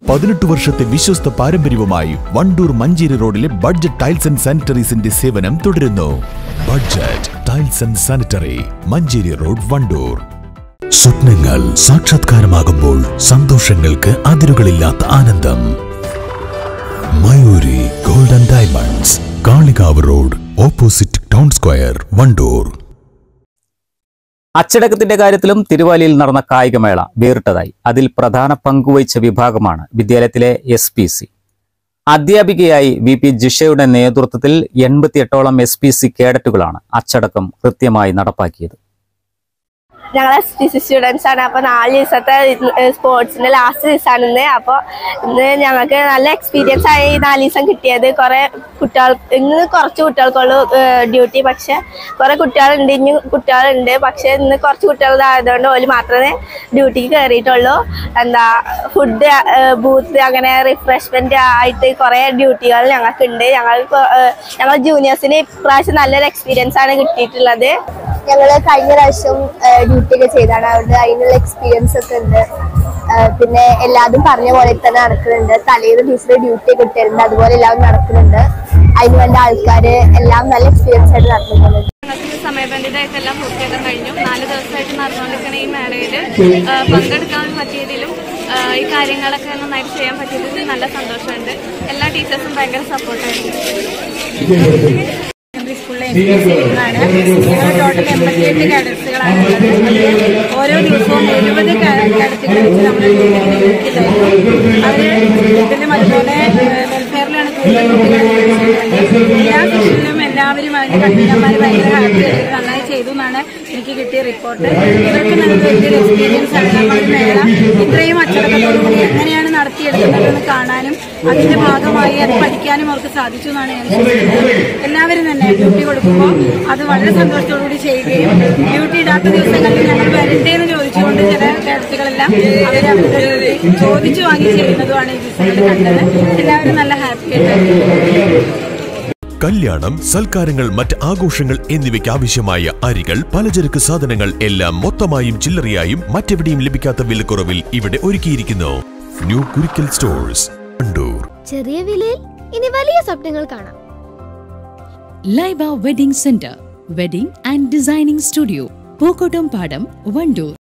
പതിനെട്ട് വർഷത്തെ വിശ്വസ്ത പാരമ്പര്യവുമായി വണ്ടൂർ മഞ്ചേരി റോഡിലെ ബഡ്ജറ്റ് ടൈൽസ് ആൻഡ് സാനിറ്ററീസിന്റെ സേവനം തുടരുന്നു budget tiles and sanitary Manjeri road Wandoor സ്വപ്നങ്ങൾ സാക്ഷാത്കാരമാകുമ്പോൾ സന്തോഷങ്ങൾക്ക് അതിരുകളില്ലാത്ത ആനന്ദം Mayuri golden diamonds Kalikavu road opposite town square Wandoor അച്ചടക്കത്തിന്റെ കാര്യത്തിലും തിരുവാലിയിൽ നടന്ന കായികമേള വേറിട്ടതായി അതിൽ പ്രധാന പങ്കുവഹിച്ച വിഭാഗമാണ് വിദ്യാലയത്തിലെ എസ് പി സി അധ്യാപികയായി വി പി ജിഷയുടെ നേതൃത്വത്തിൽ എൺപത്തിയെട്ടോളം എസ് പി സി കേഡറ്റുകളാണ് അച്ചടക്കം കൃത്യമായി നടപ്പാക്കിയത് ഞങ്ങൾ എസ് ടി സി സ്റ്റുഡൻസ് ആണ് അപ്പോൾ നാല് ദിവസത്തെ സ്പോർട്സിന്റെ ലാസ്റ്റ് ദിവസമാണ് ഇന്ന് അപ്പോൾ ഇന്ന് ഞങ്ങൾക്ക് നല്ല എക്സ്പീരിയൻസ് ആയി ഈ നാല് ദിവസം കിട്ടിയത് കുറേ കുട്ടികൾ ഇന്ന് കുറച്ച് കുട്ടികൾക്കുള്ളൂ ഡ്യൂട്ടി പക്ഷെ കുറേ കുട്ടികളുണ്ട് ഇനി കുട്ടികളുണ്ട് പക്ഷെ ഇന്ന് കുറച്ച് കുട്ടികൾ ആയതുകൊണ്ട് ഓല് മാത്രമേ ഡ്യൂട്ടിക്ക് കയറിയിട്ടുള്ളൂ എന്താ ഫുഡ് ബൂത്ത് അങ്ങനെ റിഫ്രഷ്മെന്റ് ആയിട്ട് കുറേ ഡ്യൂട്ടികൾ ഞങ്ങൾക്കുണ്ട് ഞങ്ങൾ ഞങ്ങൾ ജൂനിയേഴ്സിന് ഇപ്രാവശ്യം നല്ലൊരു എക്സ്പീരിയൻസ് ആണ് കിട്ടിയിട്ടുള്ളത് ഞങ്ങൾ കഴിഞ്ഞ പ്രാവശ്യം ഡ്യൂട്ടി ഒക്കെ ചെയ്താണ് അവിടെ അതിനുള്ള എക്സ്പീരിയൻസ് ഒക്കെ ഉണ്ട് ആ, പിന്നെ എല്ലാതും പറഞ്ഞ പോലെ തന്നെ നടക്കുന്നുണ്ട് തലേന്ന് ദിവസത്തെ ഡ്യൂട്ടി ഒക്കെ ഇട്ടിട്ടുണ്ട് അതുപോലെ എല്ലാം നടക്കുന്നുണ്ട് അതിന് വേണ്ട ആൾക്കാർ എല്ലാം നല്ല എക്സ്പീരിയൻസ് ആയിട്ട് നടത്തുന്നുണ്ട് ഞങ്ങൾക്ക് സമയബന്ധിതമായിട്ട് എല്ലാം പൂർത്തിയാക്കാൻ കഴിഞ്ഞു നാല് ദിവസമായിട്ട് നടന്നുകൊണ്ടിരിക്കുന്ന ഈ മേളയിൽ പങ്കെടുക്കാൻ പറ്റിയതിലും ആ, ഈ കാര്യങ്ങളൊക്കെ നന്നായിട്ട് ചെയ്യാൻ പറ്റിയതിൽ നല്ല സന്തോഷമുണ്ട് എല്ലാ ടീച്ചേഴ്സും ഭയങ്കര സപ്പോർട്ടായിരുന്നു സ്കൂളിലെ എസ് പി സി വിങ്ങാണ് ഞങ്ങൾ ടോട്ടൽ എൺപത്തിയെട്ട് കാഡറ്റ്സുകളാണ് ഉള്ളത് അതിൽ ഓരോ ദിവസവും എഴുപത് കാഡറ്റുകൾ വെച്ച് നമ്മൾ നിൽക്കില്ലായിരുന്നു അവർ ഇതിലും അതുപോലെ വെൽഫെയറിലാണ് കൂടുതൽ കുട്ടികൾ ചെയ്തിട്ടുള്ളത് എല്ലാ സെക്ഷനിലും എല്ലാവരും അതിന് കൺവീനർമാർ ഭയങ്കര ഹാപ്പി ആയിട്ട് നന്നായി ചെയ്തു എന്നാണ് എനിക്ക് കിട്ടിയ റിപ്പോർട്ട് ഇവർക്ക് നമുക്ക് വലിയൊരു എക്സ്പീരിയൻസ് ആണ് നമ്മൾ ഈ മേള ഇത്രയും അച്ചടക്കത്തോടുകൂടി എങ്ങനെയാണ് നടത്തിയെടുക്കുന്നതെന്ന് കാണാനും അതിന്റെ ഭാഗമായി അത് പഠിക്കാനും അവർക്ക് സാധിച്ചു എന്നാണ് ഞാൻ വിശ്വസിക്കുന്നത് എല്ലാവരും തന്നെ ഡ്യൂട്ടി കൊടുക്കുമ്പോൾ അത് വളരെ സന്തോഷത്തോടുകൂടി ചെയ്യുകയും ഡ്യൂട്ടി ഇടാത്ത ദിവസങ്ങളിൽ ഞങ്ങൾ വരണ്ടേന്ന് ചോദിച്ചുകൊണ്ട് ചില കേഡറ്റുകളെല്ലാം അവർ അവരുടെ ഡ്യൂട്ടി ചോദിച്ചു വാങ്ങി ചെയ്യുന്നതുമാണ് ഈ ദിവസങ്ങളിൽ കണ്ടത് എല്ലാവരും നല്ല ഹാപ്പി ആയിട്ട് കല്യാണം സൽക്കാരങ്ങൾ മറ്റ് ആഘോഷങ്ങൾ എന്നിവയ്ക്ക് ആവശ്യമായ അരികൾ പലചരക്ക് സാധനങ്ങൾ എല്ലാം മൊത്തമായും ചില്ലറയായും മറ്റെവിടെയും ലഭിക്കാത്ത വിലക്കുറവിൽ ഇവിടെ ഒരുക്കിയിരിക്കുന്നു ന്യൂ കുരിക്കൽ സ്റ്റോഴ്സ് വണ്ടൂർ ചെറിയ വിലയിൽ ഇനി വലിയ സ്വപ്നങ്ങൾ കാണാം Laiba wedding centre wedding and designing studio Pookkottumpadam Wandoor